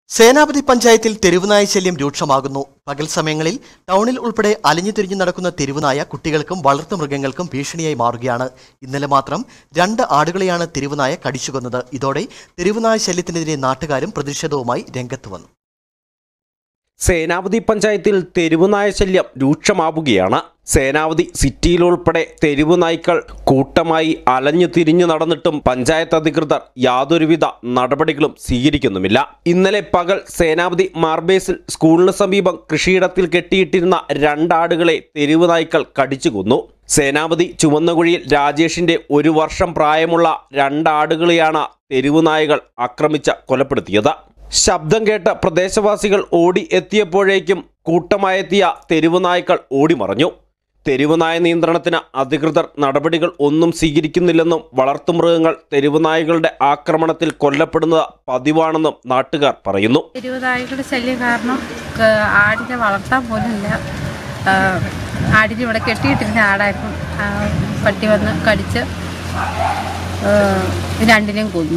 സേനാപതി പഞ്ചായത്തിൽ തെരുവുനായ ശല്യം രൂക്ഷമാകുന്നു പകൽ സമയങ്ങളിൽ ടൗണിൽ ഉൾപ്പെടെ അലഞ്ഞു തിരിഞ്ഞു നടക്കുന്ന തെരുവുനായ കുട്ടികൾക്കും വളർത്തുമൃഗങ്ങൾക്കും ഭീഷണിയായി മാറുകയാണ് ഇന്നലെ മാത്രം രണ്ട് ആടുകളെയാണ് തെരുവുനായ കടിച്ചുകൊന്നത് ഇതോടെ തെരുവുനായ ശല്യത്തിനെതിരെ നാട്ടുകാരും പ്രതിഷേധവുമായി രംഗത്ത് വന്നു സേനാവതി പഞ്ചായത്തിൽ തെരുവുനായ ശല്യം രൂക്ഷമാവുകയാണ് സേനാവതി സിറ്റിയിലുൾപ്പെടെ തെരുവുനായ്ക്കൾ കൂട്ടമായി അലഞ്ഞു തിരിഞ്ഞു നടന്നിട്ടും പഞ്ചായത്ത് അധികൃതർ യാതൊരുവിധ നടപടികളും സ്വീകരിക്കുന്നുമില്ല ഇന്നലെ പകൽ സേനാവതി മാർബേസിൽ സ്കൂളിന് സമീപം കൃഷിയിടത്തിൽ കെട്ടിയിട്ടിരുന്ന രണ്ടാടുകളെ തെരുവുനായ്ക്കൾ കടിച്ചു കൊന്നു സേനാപതി ചുവന്നകുഴിയിൽ രാജേഷിന്റെ ഒരു വർഷം പ്രായമുള്ള രണ്ടാടുകളെയാണ് തെരുവുനായകൾ ആക്രമിച്ച കൊലപ്പെടുത്തിയത് ശബ്ദം കേട്ട പ്രദേശവാസികൾ ഓടി എത്തിയപ്പോഴേക്കും കൂട്ടമായെത്തിയ തെരുവുനായ്ക്കൾ ഓടിമറഞ്ഞു തെരുവുനായ നിയന്ത്രണത്തിന് അധികൃതർ നടപടികൾ ഒന്നും സ്വീകരിക്കുന്നില്ലെന്നും വളർത്തുമൃഗങ്ങൾ തെരുവുനായകളുടെ ആക്രമണത്തിൽ കൊല്ലപ്പെടുന്നത് പതിവാണെന്നും നാട്ടുകാർ പറയുന്നു തെരുവുനായ്ക്കളുടെ ശല്യം കാരണം ക- ആടിനെ വളർത്താൻ പോലുമില്ല ആ, ആടിനെ ഇവിടെ കെട്ടിയിട്ടിരുന്ന ആടായിരുന്നു ആ, പട്ടി വന്ന് കടിച്ച് ആ, രണ്ടിനെയും കൊന്നു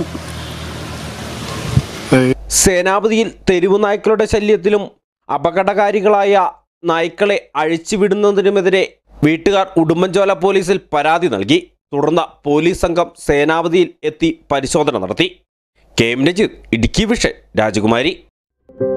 സേനാപതിയിൽ തെരുവുനായ്ക്കളുടെ ശല്യത്തിലും അപകടകാരികളായ നായ്ക്കളെ അഴിച്ചുവിടുന്നതിനുമെതിരെ വീട്ടുകാർ ഉടുമ്പൻചോല പോലീസിൽ പരാതി നൽകി തുടർന്ന് പോലീസ് സംഘം സേനാപതിയിൽ എത്തി പരിശോധന നടത്തി K M Rajith Idukki vision രാജകുമാരി